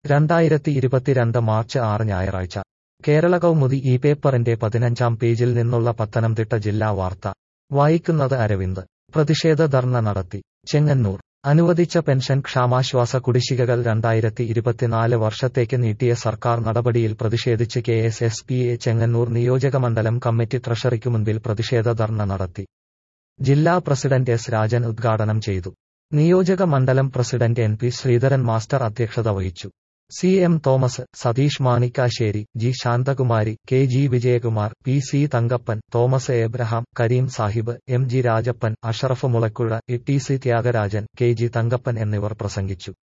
രണ്ടായിരത്തി ഇരുപത്തിരണ്ട് മാർച്ച് ആറ് ഞായറാഴ്ച കേരള കൗമുദി ഈ പേപ്പറിന്റെ പതിനഞ്ചാം പേജിൽ നിന്നുള്ള പത്തനംതിട്ട ജില്ലാ വാർത്ത വായിക്കുന്നത് അരവിന്ദ് പ്രതിഷേധ ധർണ നടത്തി ചെങ്ങന്നൂർ അനുവദിച്ച പെൻഷൻ ക്ഷാമാശ്വാസ കുടിശ്ശികകൾ രണ്ടായിരത്തി ഇരുപത്തിനാല് വർഷത്തേക്ക് നീട്ടിയ സർക്കാർ നടപടിയിൽ പ്രതിഷേധിച്ച് K S S P A Chengannur നിയോജകമണ്ഡലം കമ്മിറ്റി ട്രഷറിക്കു മുൻപിൽ പ്രതിഷേധ ധർണ നടത്തി ജില്ലാ പ്രസിഡന്റ് എസ് രാജൻ ഉദ്ഘാടനം ചെയ്തു നിയോജക മണ്ഡലം president N P Sreedharan master അധ്യക്ഷത വഹിച്ചു C M Thomas Satheesh Manikkassery G Santhakumari K G Vijayakumar P C Thankappan Thomas Abraham Kareem Sahib M G Rajappan Ashraf Mulakuzha E T C Thyagarajan K G Thankappan എന്നിവർ പ്രസംഗിച്ചു